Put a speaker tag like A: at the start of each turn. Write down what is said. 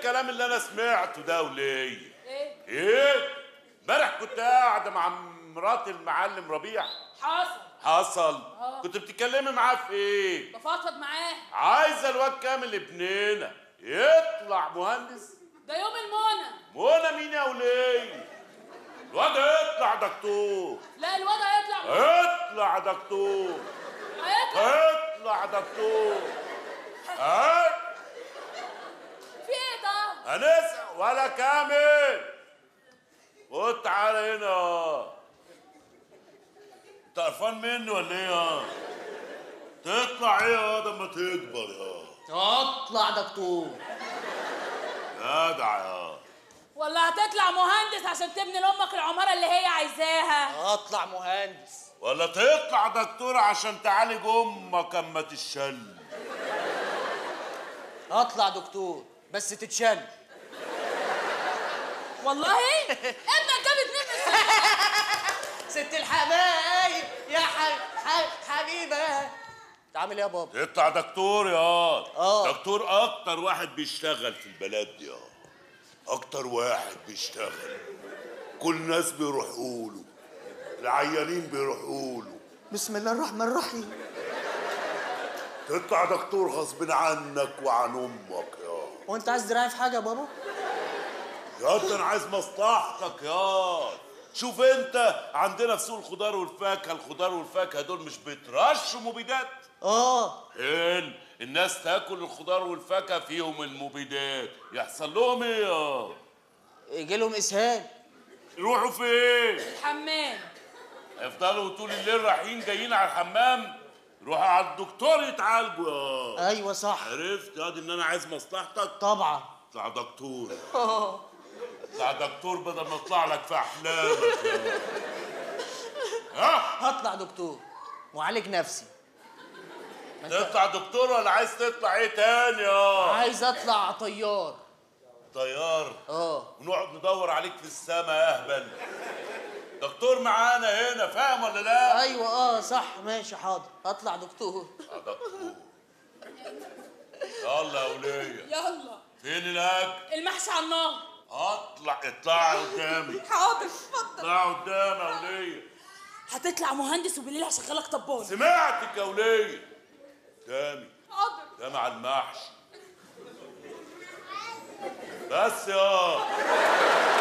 A: الكلام اللي انا سمعته ده وليه
B: ايه
A: ايه امبارح كنت قاعده مع مرات المعلم ربيع
B: حصل
A: حصل
B: آه.
A: كنت بتتكلمي معاه في ايه
B: بفضفض معاه
A: عايزه الواد كامل ابننا يطلع مهندس
B: ده يوم المنى
A: منى مين يا وليه الواد يطلع دكتور
B: لا الواد هيطلع
A: اطلع دكتور
B: هيطلع
A: اطلع دكتور ها
B: في ايه ده
A: هنسأل ولا كامل خد تعالى هنا انت قرفان مني ولا ايه يا تطلع ايه يا لما تكبر يا
C: اطلع دكتور
A: جدع يا
B: ولا هتطلع مهندس عشان تبني لامك العماره اللي هي عايزاها
C: اطلع مهندس
A: ولا تطلع دكتور عشان تعالج امك اما تشل
C: اطلع دكتور بس تتشل
B: والله ابنك جاب اتنين من الصبح.
C: ست الحبايب يا ح... ح... حبيبه تعمل ايه يا بابا
A: تطلع دكتور يا
C: آه.
A: دكتور اكتر واحد بيشتغل في البلد دي يا اكتر واحد بيشتغل كل الناس بيروحوا له العيانين بيروحوا له
C: بسم الله الرحمن الرحيم
A: تطلع دكتور غصب عنك وعن امك يا
C: هو انت عايز دراعي في حاجه يا بابا
A: يا انت انا عايز مصلحتك يا شوف انت عندنا في سوق الخضار والفاكهه الخضار والفاكهه دول مش بيترشوا مبيدات
C: اه
A: حلو الناس تاكل الخضار والفاكهه فيهم المبيدات يحصل لهم ايه يا
C: يجي لهم اسهال
A: يروحوا فين
B: حمام
A: يفضلوا طول الليل رايحين جايين على الحمام يروحوا على الدكتور يتعالجوا يا
C: ايوه صح
A: عرفت يا دي ان انا عايز مصلحتك
C: طبعا
A: اطلع دكتور اطلع دكتور بدل ما اطلع لك في احلامك يا. ها
C: هطلع دكتور معالج نفسي ما انت
A: تطلع دكتور ولا عايز تطلع ايه تاني يا
C: عايز اطلع طيار
A: طيار
C: اه
A: ونقعد ندور عليك في السما يا اهبل دكتور معانا هنا فاهم ولا لا
C: ايوه اه صح ماشي حاضر هطلع دكتور
A: آه، دكتور يلا يا وليه
B: يلا
A: فين الاكل
B: المحشي على النار
A: اطلع اطلع قدامي
B: حاضر اتفضل
A: اطلع قدامي يا وليه
B: هتطلع مهندس وبالليل هشغلك طبال
A: سمعتك يا وليه قدامي
B: حاضر
A: ده مع المحشي بس يا